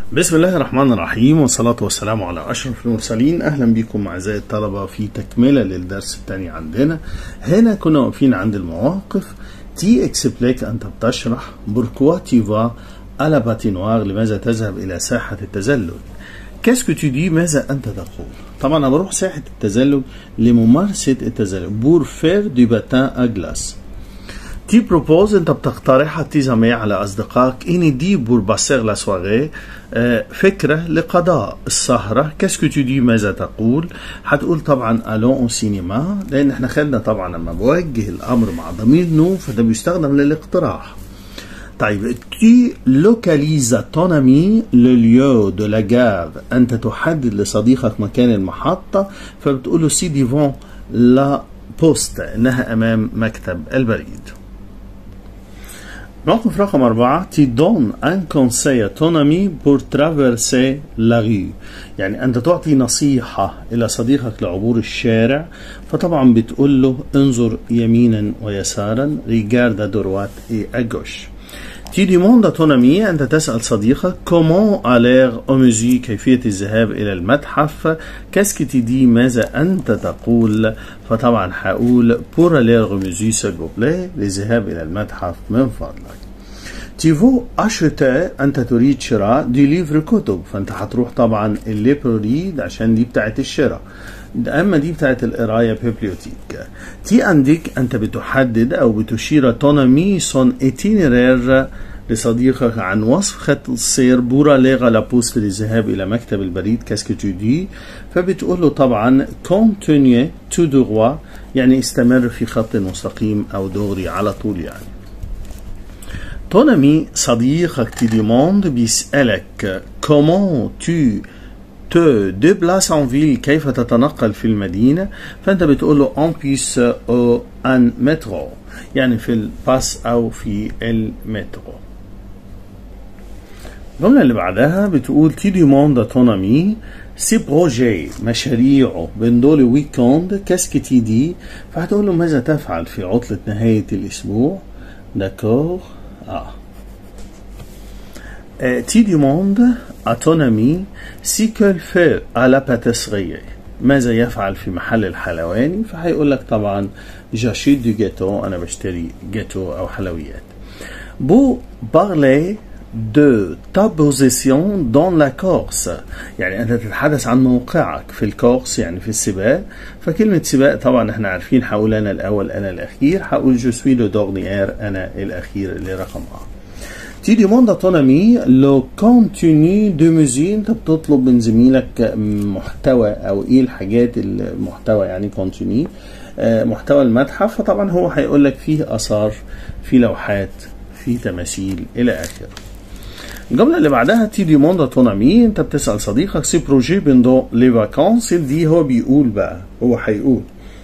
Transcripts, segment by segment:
بسم الله الرحمن الرحيم والصلاة والسلام على أشرف المرسلين أهلا بكم أعزائي الطلبة في تكملة للدرس الثاني عندنا هنا كنا واقفين عند المواقف تي اكسبليك أنت بتشرح بوركوا تيفا على باتينوار لماذا تذهب إلى ساحة التزلج كاسكو تو دي ماذا أنت تقول طبعا أنا بروح ساحة التزلج لممارسة التزلج بور فير دي باتان أجلاس تي بروبوز انت بتقترحها تيزامي على اصدقائك اني دي بور باسير لا سواري فكره لقضاء السهره كاسكو تو دي ماذا تقول هتقول طبعا الون اون سينما لان احنا خدنا طبعا لما بوجه الامر مع ضمير نو فده بيستخدم للاقتراح طيب tu localises à ton ami le lieu de la gare أنت تحدد لصديقك مكان المحطة فبتقول له سي ديفون لا بوست إنها أمام مكتب البريد موقف رقم أربعة tu donnes un conseil à ton ami pour traverser la rue يعني أنت تعطي نصيحة إلى صديقك لعبور الشارع فطبعا بتقول له انظر يمينا ويسارا regarde à droite et à gauche Tu demandes à ton ami أنت تسأل صديقك comment aller au musée كيفية الذهاب إلى المتحف qu'est-ce que tu dis ماذا أنت تقول فطبعا هقول pour aller au musée s'il vous plaît للذهاب إلى المتحف من فضلك Tu veux acheter أنت تريد شراء دي ليفر كتب فأنت هتروح طبعا الليبروري عشان دي بتاعت الشراء اما دي بتاعت القرايه بيبليوتيك تي عندك انت بتحدد او بتشير تونامي سون اتينيرير لصديقك عن وصف خط السير بورا ليغا لابوست للذهاب الى مكتب البريد كاسكو تو دي فبتقول له طبعا كونتينيو تو دغوا يعني استمر في خط مستقيم او دغري على طول يعني تونامي صديقك تي ديموند بيسألك كومون تو te déplaces en ville كيف تتنقل في المدينة فأنت بتقول له en bus أو en métro يعني في الباص أو في المترو الجملة اللي بعدها بتقول تي ديموند à ton ami سي بروجي مشاريعه بين دول ويكوند كاسكي تي دي فهتقول له ماذا تفعل في عطلة نهاية الأسبوع داكور اه tu demandes à ton ami ce qu'elle fait à la pâtisserie ماذا يفعل في محل الحلواني فهيقول لك طبعا جاشيت دو جاتو انا بشتري جاتو او حلويات بو بارلي de ta position dans la course يعني أنت تتحدث عن موقعك في الكورس يعني في السباق فكلمة سباق طبعا احنا عارفين هقول أنا الأول أنا الأخير هقول جو سوي لو دورنيير أنا الأخير اللي رقم أ Tu demandes à ton ami le contenu de musique انت بتطلب من زميلك محتوى او ايه الحاجات المحتوى يعني كونتيني محتوى المتحف فطبعا هو هيقول لك فيه اثار في لوحات في تماثيل الى اخره الجملة اللي بعدها تي ديموند تون امي انت بتسأل صديقك سي بروجي بندو لي فاكونس دي هو بيقول بقى هو هيقول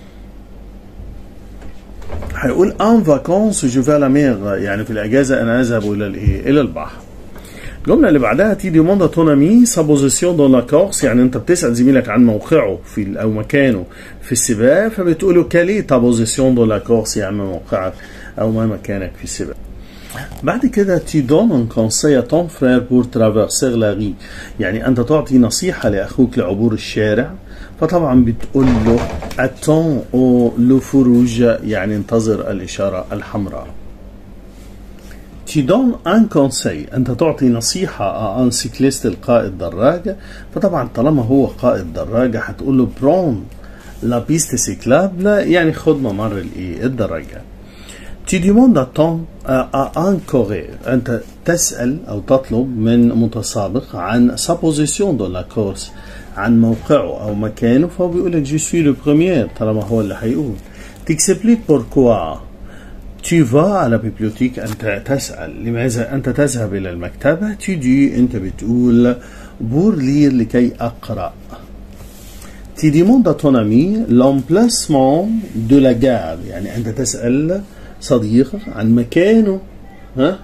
هيقول ان فاكونس جو في لا مير يعني في الاجازه انا اذهب الى الايه الى البحر الجمله اللي بعدها تي ديموند تون امي سا بوزيسيون دون لا كورس يعني انت بتسال زميلك عن موقعه في او مكانه في السباق فبتقول له كالي تا بوزيسيون دون لا كورس يعني موقعك او ما مكانك في السباق بعد كده تي دون ان كونسي تون فرير بور ترافيرسير لا ري يعني انت تعطي نصيحه لاخوك لعبور الشارع فطبعا بتقول له اتون او لو فروج يعني انتظر الاشاره الحمراء تي دون ان كونسي انت تعطي نصيحه ان سيكليست القائد دراجه فطبعا طالما هو قائد دراجه هتقول له برون لا بيست سيكلابل يعني خد ممر الايه الدراجه Tu demandes à ton à un coureur أنت تسأل أو تطلب من متسابق عن sa position dans la course عن موقعه أو مكانه فهو بيقول لك je suis le premier طالما هو اللي هيقول تكسبليك pourquoi tu vas à la bibliothèque أنت تسأل لماذا أنت تذهب إلى المكتبة tu dis أنت بتقول pour lire لكي أقرأ tu demandes à ton ami l'emplacement de la gare يعني أنت تسأل صديقك عن مكانه ها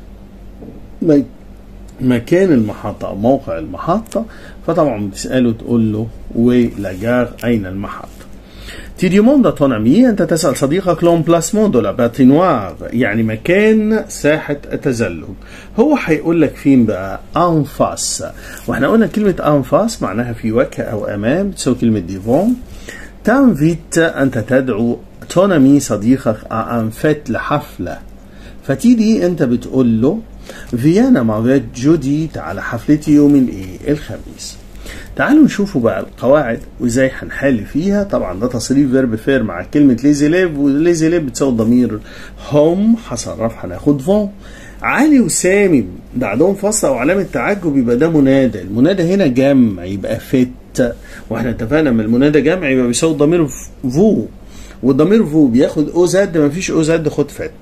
مكان المحطة أو موقع المحطة فطبعا بتسأله تقول له وي لاجار أين المحطة Tu demandes à ton ami أنت تسأل صديقك l'emplacement de la patinoire يعني مكان ساحة التزلج هو هيقول لك فين بقى en face واحنا قلنا كلمة en face معناها في وجه أو أمام بتساوي كلمة devant تنفيت أنت تدعو ton ami صديقك à un fête لحفلة فتيجي أنت بتقول له فيانا مافيت جودي على حفلتي يوم الايه الخميس تعالوا نشوفوا بقى القواعد وازاي هنحل فيها طبعا ده تصريف فيرب فير مع كلمه ليزي ليف وليزي ليف بتساوي الضمير هم هصرف هناخد فون علي وسامي بعدهم فصل او علامه تعجب يبقى ده منادى المنادى هنا جمع يبقى فت واحنا اتفقنا من المنادى جمع يبقى بيساوي الضمير فو والضمير فو بياخد او زد مفيش او زد خد فت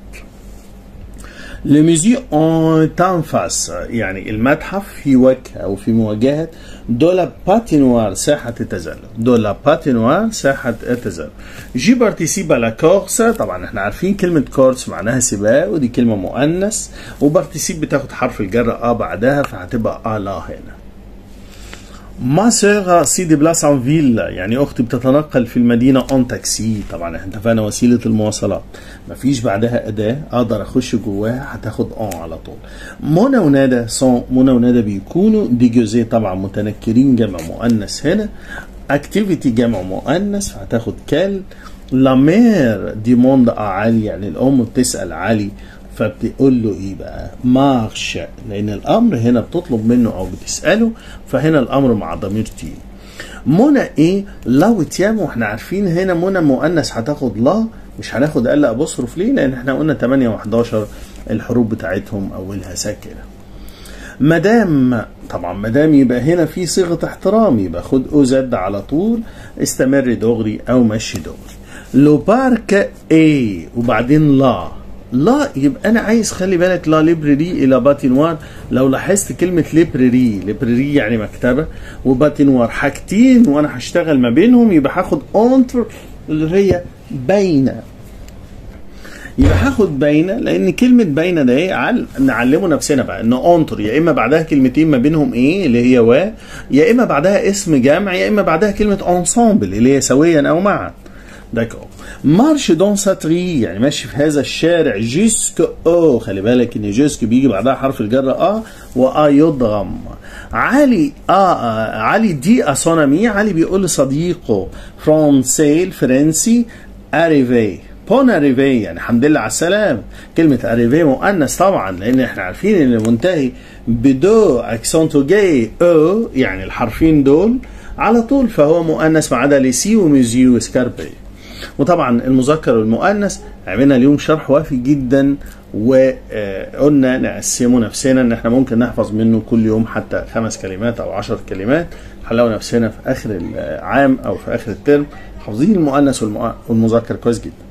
Le musée en en face يعني المتحف في وجه أو في مواجهة دو لا باتينوار ساحة التزلج دو لا باتينوار ساحة التزلج جي بارتيسيب على كورس طبعا احنا عارفين كلمة كورس معناها سباق ودي كلمة مؤنث وبارتيسيب بتاخد حرف الجر اه بعدها فهتبقى اه لا هنا ما سيغ سي دي بلاس ان فيل يعني اختي بتتنقل في المدينه اون تاكسي طبعا احنا اتفقنا وسيله المواصلات مفيش بعدها اداه اقدر اخش جواها هتاخد اون على طول منى ونادى سون منى ونادى بيكونوا ديجوزي طبعا متنكرين جمع مؤنث هنا اكتيفيتي جمع مؤنث فهتاخد كال لا مير ديموند علي يعني الام بتسال علي فبتقول له ايه بقى مارش لان الامر هنا بتطلب منه او بتساله فهنا الامر مع ضمير تي منى ايه لا وتيام واحنا عارفين هنا منى مؤنث هتاخد لا مش هناخد ال ابوستروف ليه لان احنا قلنا 8 و11 الحروف بتاعتهم اولها ساكنه مدام طبعا مدام يبقى هنا في صيغه احترام يبقى خد او زد على طول استمر دغري او مشي دغري لو بارك ايه وبعدين لا لا يبقى انا عايز خلي بالك لا ليبرري الى باتينوار لو لاحظت كلمه ليبرري ليبرري يعني مكتبه وباتينوار حاجتين وانا هشتغل ما بينهم يبقى هاخد اونتر اللي هي بين يبقى هاخد بين لان كلمه بين ده ايه عل... نعلمه نفسنا بقى ان اونتر يا اما بعدها كلمتين ما بينهم ايه اللي هي و يا اما بعدها اسم جمع يا اما بعدها كلمه انسامبل اللي هي سويا او معا داكور مارش دون ساتري يعني ماشي في هذا الشارع جيسك او خلي بالك ان جيسك بيجي بعدها حرف الجر ا وآ يضغم علي آه, آه علي دي اسونامي علي بيقول لصديقه فرونسي الفرنسي اريفي بون اريفي يعني الحمد لله على السلام كلمة اريفي مؤنث طبعا لان احنا عارفين ان المنتهي بدو اكسونتو جاي او يعني الحرفين دول على طول فهو مؤنث ما عدا ليسي وميزي وسكاربي وطبعا المذكر والمؤنث عملنا اليوم شرح وافي جدا وقلنا نقسمه نفسنا ان احنا ممكن نحفظ منه كل يوم حتى خمس كلمات او عشر كلمات هنلاقوا نفسنا في اخر العام او في اخر الترم حافظين المؤنث والمذكر كويس جدا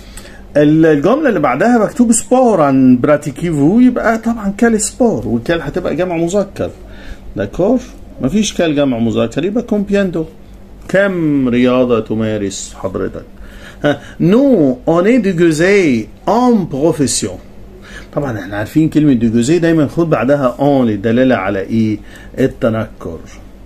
الجملة اللي بعدها مكتوب سبور عن براتيكيفو يبقى طبعا كال سبور والكال هتبقى جمع مذكر داكور مفيش كال جمع مذكر يبقى كومبياندو كم رياضة تمارس حضرتك نو اون اي ديجوزي ان بروفيسيون طبعا احنا عارفين كلمة ديجوزي دايما خد بعدها اون للدلالة على ايه التنكر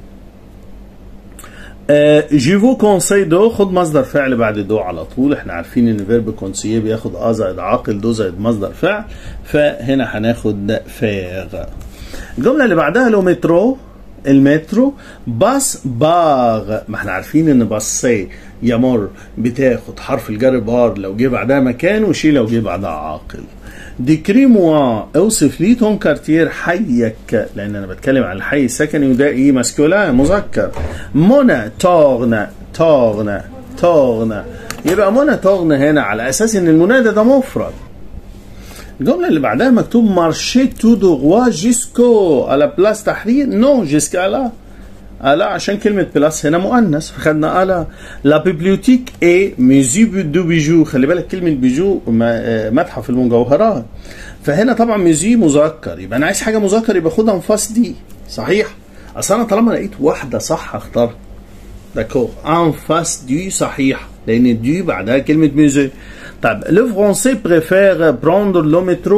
جيفو كونسي دو خد مصدر فعل بعد دو على طول احنا عارفين ان فيرب كونسيي بياخد ا زائد عاقل دو زائد مصدر فعل فهنا هناخد فيغ الجمله اللي بعدها لو مترو المترو باص باغ ما احنا عارفين ان باصي يمر بتاخد حرف الجر بار لو جه بعدها مكان وشي لو جه بعدها عاقل ديكري موا اوصف لي تون كارتير حيك لان انا بتكلم عن الحي السكني وده ايه ماسكولا مذكر منى تاغنا تاغنا تاغنا يبقى منى تاغنا هنا على اساس ان المنادى ده مفرد الجمله اللي بعدها مكتوب مارشي تو دو جيسكو على بلاس تحرير نو جيسكا لا الا عشان كلمة بلاس هنا مؤنث فخدنا الا لا بيبليوتيك اي ميزي دو بيجو خلي بالك كلمة بيجو متحف المجوهرات فهنا طبعا ميزي مذكر يبقى انا عايز حاجة مذكر يبقى خدها انفاس دي صحيح اصل انا طالما لقيت واحدة صح اختارها داكور انفاس دي صحيح لان دي بعدها كلمة ميزي طيب لو فرونسي بريفير بروندر لو مترو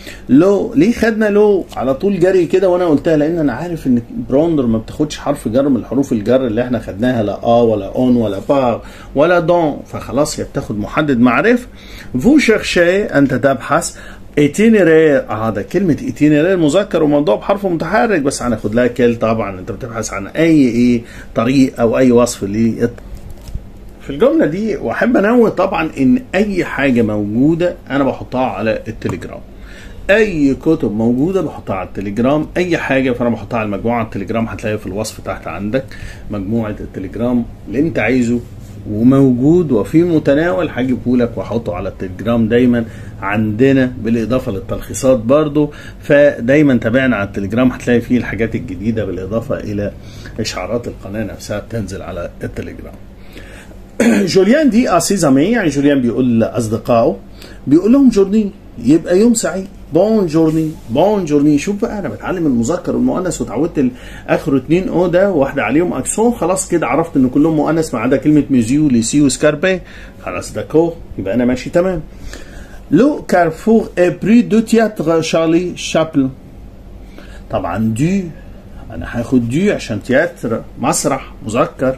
لو ليه خدنا لو على طول جري كده وانا قلتها لان انا عارف ان بروندر ما بتاخدش حرف جر من الحروف الجر اللي احنا خدناها لا ا ولا اون ولا با ولا دون فخلاص هي بتاخد محدد معرفه فو شيرشي انت تبحث اتينيرير اه ده كلمة اتينيرير مذكر وموضوع بحرف متحرك بس هناخد لها كل طبعا انت بتبحث عن اي ايه طريق او اي وصف ليه في الجملة دي واحب انوه طبعا ان اي حاجة موجودة انا بحطها على التليجرام اي كتب موجوده بحطها على التليجرام اي حاجه فانا بحطها على المجموعه التليجرام هتلاقي في الوصف تحت عندك مجموعه التليجرام اللي انت عايزه وموجود وفي متناول هجيبه لك واحطه على التليجرام دايما عندنا بالاضافه للتلخيصات برضو فدايما تابعنا على التليجرام هتلاقي فيه الحاجات الجديده بالاضافه الى اشعارات القناه نفسها بتنزل على التليجرام جوليان دي اسيزامي يعني جوليان بيقول لاصدقائه بيقول لهم جورني يبقى يوم سعيد بون جورني بون جورني شوف بقى انا بتعلم المذكر والمؤنث وتعودت اخره اتنين او ده واحده عليهم اكسون خلاص كده عرفت ان كلهم مؤنث ما عدا كلمه ميزيو ليسيو سكاربي خلاص ده كو يبقى انا ماشي تمام لو كارفور اي بري دو تياتر شارلي شابل طبعا دو انا هاخد دو عشان تياتر مسرح مذكر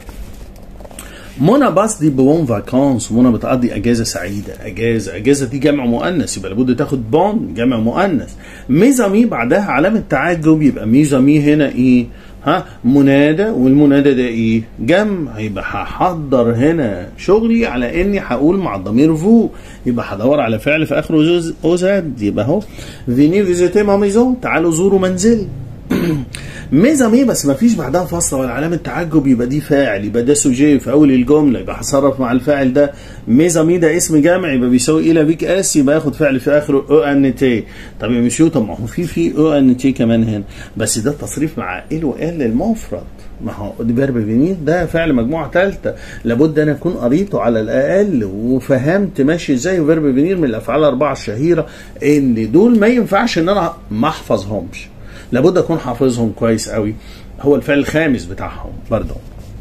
منى باص دي بون فاكونس منى بتقضي اجازه سعيده اجازه اجازه دي جمع مؤنث يبقى لابد تاخد بون جمع مؤنث ميزامي بعدها علامه تعجب يبقى ميزامي هنا ايه ها منادى والمنادى ده ايه جمع يبقى هحضر هنا شغلي على اني هقول مع الضمير فو يبقى هدور على فعل في اخره اوزاد يبقى اهو فيني فيزيتي ما ميزون تعالوا زوروا منزلي ميزامي بس ما فيش بعدها فاصله ولا علامه تعجب يبقى دي فاعل يبقى ده سوجي في اول الجمله يبقى هصرف مع الفاعل ده ميزامي ده اسم جامع يبقى بيساوي الى بيك اس يبقى ياخد فعل في اخره او ان تي طب يا مسيو طب ما هو في في او ان تي كمان هنا بس ده تصريف مع ال وال المفرد ما هو دي فيرب فينير ده فعل مجموعه ثالثه لابد انا اكون قريته على الاقل وفهمت ماشي ازاي فيرب فينير من الافعال الاربعه الشهيره ان دول ما ينفعش ان انا ما احفظهمش لابد اكون حافظهم كويس قوي هو الفعل الخامس بتاعهم برضه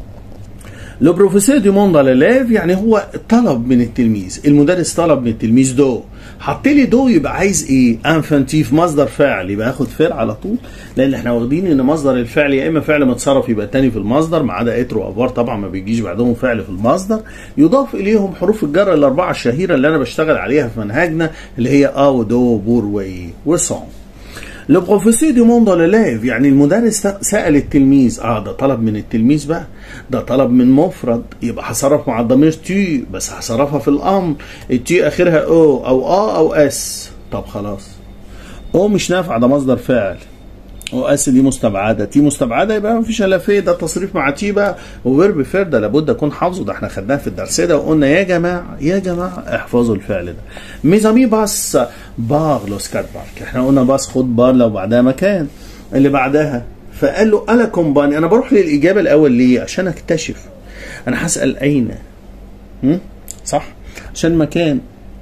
لو بروفيسور دي موند على ليف يعني هو طلب من التلميذ المدرس طلب من التلميذ دو حط لي دو يبقى عايز ايه انفانتيف مصدر فعل يبقى هاخد فعل على طول لان احنا واخدين ان مصدر الفعل يا اما فعل متصرف يبقى تاني في المصدر ما عدا اتر وافوار طبعا ما بيجيش بعدهم فعل في المصدر يضاف اليهم حروف الجر الاربعه الشهيره اللي انا بشتغل عليها في منهجنا اللي هي ا ودو وبور وايه وصون لو بروفيسور دي موند ليف يعني المدرس سأل التلميذ اه ده طلب من التلميذ بقى ده طلب من مفرد يبقى هصرف مع الضمير تي بس هصرفها في الامر التي اخرها او او ا او اس طب خلاص او مش نافع ده مصدر فاعل او اس دي مستبعده تي مستبعده يبقى مفيش الا في ده تصريف مع تي بقى وفيرب فير ده لابد اكون حافظه ده احنا خدناه في الدرس ده وقلنا يا جماعه يا جماعه احفظوا الفعل ده ميزامي باس بار لو سكات بارك احنا قلنا باس خد بار لو بعدها مكان اللي بعدها فقال له الا كومباني انا بروح للاجابه الاول ليه عشان اكتشف انا هسال اين هم؟ صح عشان مكان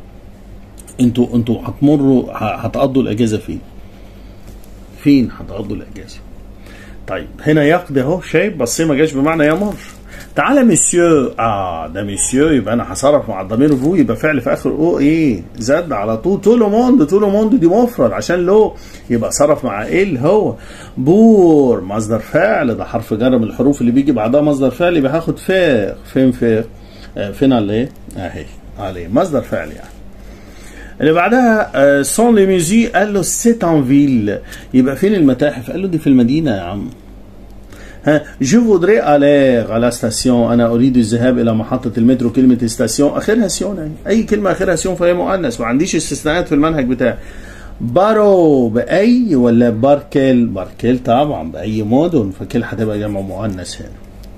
انتوا انتوا هتمروا هتقضوا الاجازه فين فين هتقضوا الاجازه طيب هنا يقضي اهو شايف بس ما جاش بمعنى يمر تعالى مسيو اه ده مسيو يبقى انا هصرف مع الضمير فو يبقى فعل في اخر او ايه زاد على طول تولو موند تولو موند دي مفرد عشان لو يبقى صرف مع ايه اللي هو بور مصدر فعل ده حرف جر من الحروف اللي بيجي بعدها مصدر فعل يبقى هاخد فير فين فير آه فين على ايه اهي عليه مصدر فعل يعني اللي بعدها سون لي ميزي قال له سيت ان فيل يبقى فين المتاحف قال له دي في المدينه يا عم ها جو فودري الير على ستاسيون انا اريد الذهاب الى محطه المترو كلمه ستاسيون اخرها سيون يعني. اي كلمه اخرها سيون فهي مؤنث ما عنديش استثناءات في المنهج بتاعي بارو باي ولا باركل باركل طبعا باي مدن فكل هتبقى جمع مؤنث هنا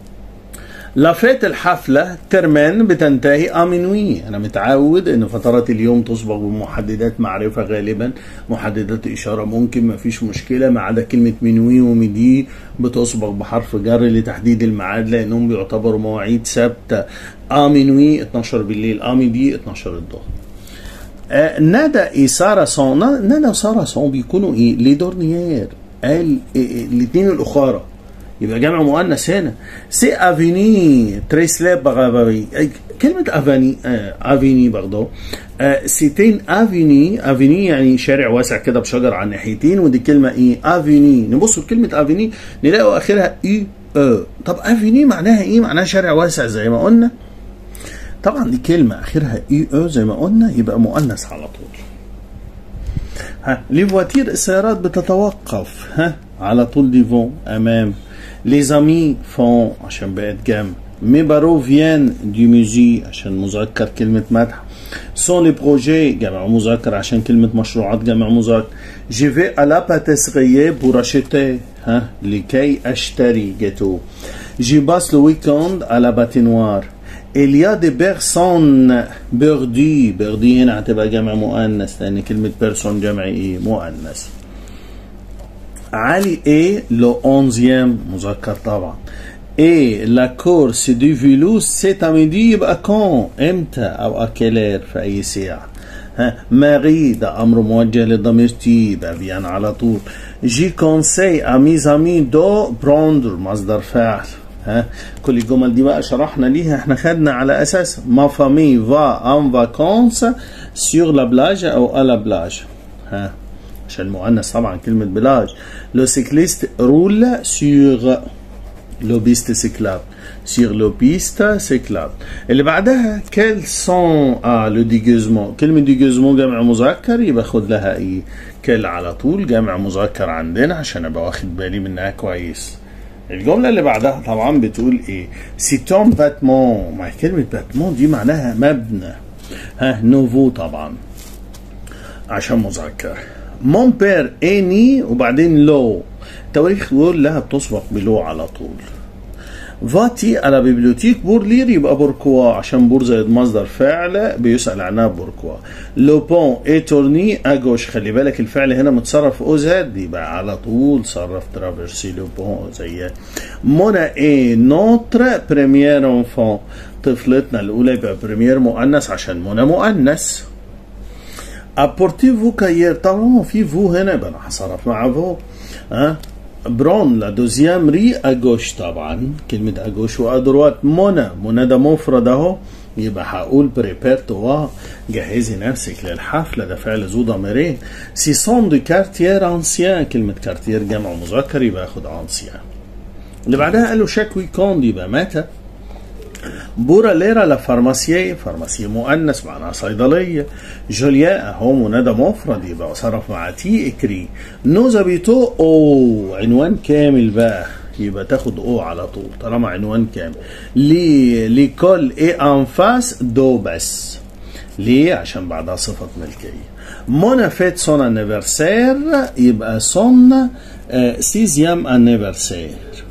لافيت الحفلة ترمان بتنتهي امينوي انا متعود ان فترات اليوم تصبغ بمحددات معرفة غالبا محددات اشارة ممكن ما فيش مشكلة ما عدا كلمة منوي ومدي بتصبغ بحرف جر لتحديد الميعاد لانهم بيعتبروا مواعيد ثابتة امينوي 12 بالليل اميدي 12 الظهر آه ندى اي سارة سون ندى وسارة سون بيكونوا ايه لي دورنيير قال الاثنين الاخرى يبقى جمع مؤنث هنا سي افيني تريسلاب بغابري كلمة افاني آه افيني برضه آه سيتين افيني افيني يعني شارع واسع كده بشجر على الناحيتين ودي كلمة ايه افيني نبص لكلمة افيني نلاقوا اخرها اي او طب افيني معناها ايه معناها شارع واسع زي ما قلنا طبعا دي كلمة اخرها اي او زي ما قلنا يبقى مؤنث على طول ها لي فواتير السيارات بتتوقف ها على طول ديفون امام لي زامي فون عشان بقت جنب مي بارو فيان دي ميوزي عشان مذكر كلمة مدح سون لي بروجي جمع مذكر عشان كلمة مشروعات جمع مذكر جي في à la pâtisserie pour acheter ها لكي اشتري جاتو جي باس لو ويكند à la patinoire Il y a des personnes بردي بردي هنا هتبقى جمع مؤنث لأن كلمة بيرسون جمع إيه مؤنث علي إيه لو أونزيام مذكر طبعا إيه لا كورس دي فيلو سيت ميدي يبقى كون إمتى أو أكيلير في أي ساعة ها ماري ده أمر موجه للضمير تي يبقى بيان على طول جي كونسي أميز أمي دو بروندر مصدر فاعل ها كل الجمل دي بقى شرحنا ليها احنا خدنا على اساس ما فامي فا ان فاكونس سيغ لا بلاج او الا بلاج ها عشان مؤنث طبعا كلمة بلاج لو سيكليست رول سيغ لو بيست سيكلاب سيغ لو بيست سيكلاب اللي بعدها كيل سون اه لو ديجوزمون كلمة ديجوزمون جمع مذكر يبقى خد لها ايه كل على طول جمع مذكر عندنا عشان ابقى واخد بالي منها كويس الجملة اللي بعدها طبعا بتقول ايه سيتون باتمون ما كلمة باتمون دي معناها مبنى ها نوفو طبعا عشان مذكر مون بير اني وبعدين لو تواريخ يقول لها بتسبق بلو على طول فاتي على بيبليوتيك بور لير يبقى بوركوا عشان بور زائد مصدر فعل بيسأل عنها بوركوا لو بون اي تورني اجوش خلي بالك الفعل هنا متصرف او زاد يبقى على طول صرف ترافيرسي لو بون زي مونا اي نوتر بريمير انفون طفلتنا الاولى يبقى بريمير مؤنث عشان منى مؤنث ابورتي فو كاير طبعا في فو هنا يبقى انا هصرف مع فو ها برون لا دوزيام ري اجوش طبعا كلمة اجوش وادروات منى منى ده مفرد اهو يبقى هقول بريبير توا جهزي نفسك للحفلة ده فعل ذو ضميرين سي سون دو كارتير انسيان كلمة كارتير جمع مذكر يبقى اخد انسيان اللي بعدها قالوا شاك ويكوند يبقى متى بورا ليرا لا فارماسيي فارماسيي مؤنث معناها صيدلية جوليا اهو منادى مفرد يبقى صرف مع تي اكري نوزابيتو او عنوان كامل بقى يبقى تاخد او على طول طالما عنوان كامل لي ليكول اي انفاس دو بس ليه عشان بعدها صفة ملكية مونا فيت سون انيفرسير يبقى سون سيزيام انيفرسير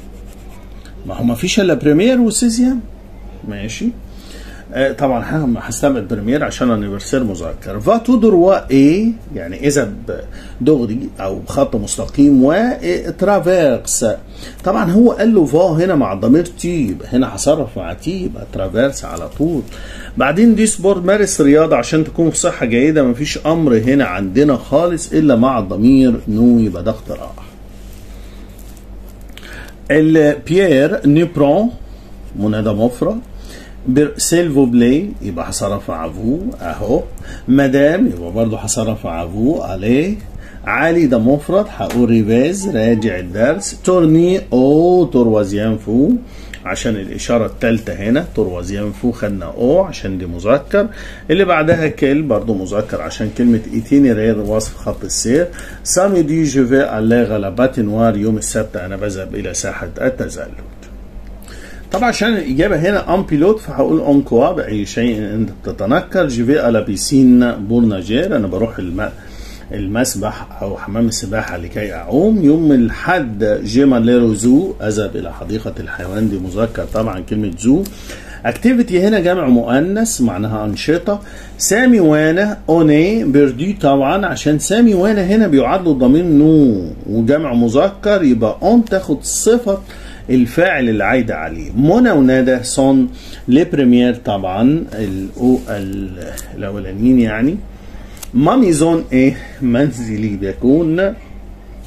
ما هو ما فيش الا بريمير وسيزيام ماشي آه طبعا هستبعد بريمير عشان انيفرسير مذكر فا تو دروا ايه يعني اذا دغري او بخط مستقيم و ترافيرس طبعا هو قال له فا هنا مع الضمير تي يبقى هنا هصرف مع تي يبقى ترافيرس على طول بعدين دي سبورت مارس رياضه عشان تكون في صحه جيده مفيش امر هنا عندنا خالص الا مع الضمير نو يبقى ده اختراع البيير نيبرون منادى مفرد سيلفو بلاي يبقى هصرف مع فو اهو مدام يبقى برضه هصرف مع فو عليه علي ده مفرد هقول ريفاز راجع الدرس تورني او تروازيان فو عشان الإشارة الثالثة هنا تروازيان فو خدنا او عشان دي مذكر اللي بعدها كيل برضه مذكر عشان كلمة ايتينيرير وصف خط السير سامي دي جوفي ألاغا لاباتينوار يوم السبت أنا بذهب إلى ساحة التزلج طبعا عشان الإجابة هنا أن بيلوت فهقول أون كوا بأي شيء أنت بتتنكر جيفي على بيسين بورناجير أنا بروح الم... المسبح أو حمام السباحة لكي أعوم يوم الحد جيما ليرو زو أذهب إلى حديقة الحيوان دي مذكر طبعا كلمة زو اكتيفيتي هنا جمع مؤنث معناها أنشطة سامي وانا اوني بردي طبعا عشان سامي وانا هنا بيعد ضمير نو وجمع مذكر يبقى اون تاخد صفة الفاعل اللي عايدة عليه منى وندى صن لي بريمير طبعا الأو الاولانيين يعني مامي زون ايه منزلي بيكون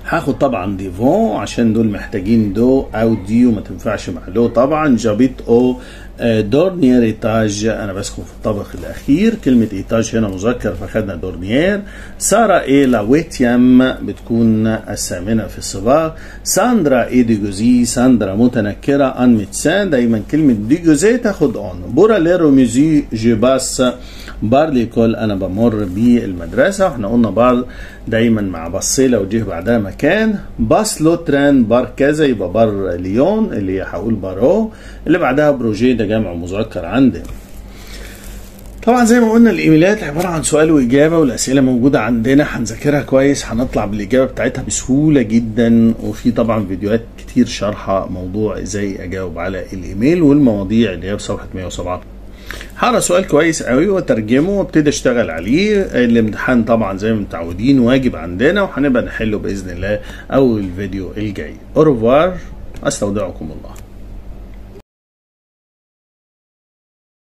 هاخد طبعا ديفون عشان دول محتاجين دو او دي وما تنفعش مع لو طبعا جابيت او دورنيير ايتاج انا بسكن في الطابق الاخير كلمه ايتاج هنا مذكر فخدنا دورنيير سارة ايه لا ويتيام بتكون الثامنه في السباق ساندرا ايه دي جوزي ساندرا متنكره ان ميتسان دايما كلمه دي جوزي تاخد اون بورا ليرو ميزي جيباس بار ليكول انا بمر بالمدرسه واحنا قلنا بار دايما مع بصيله وجه بعدها مكان باس لوتران بار كذا يبقى بار ليون اللي هقول بارو اللي بعدها بروجيه ده جمع مذكر عندنا طبعا زي ما قلنا الايميلات عباره عن سؤال واجابه والاسئله موجوده عندنا هنذاكرها كويس هنطلع بالاجابه بتاعتها بسهوله جدا وفي طبعا فيديوهات كتير شارحه موضوع ازاي اجاوب على الايميل والمواضيع اللي هي في صفحه 107 هقرا سؤال كويس قوي واترجمه وابتدي اشتغل عليه الامتحان طبعا زي ما متعودين واجب عندنا وهنبقى نحله باذن الله اول الفيديو الجاي اوروفوار استودعكم الله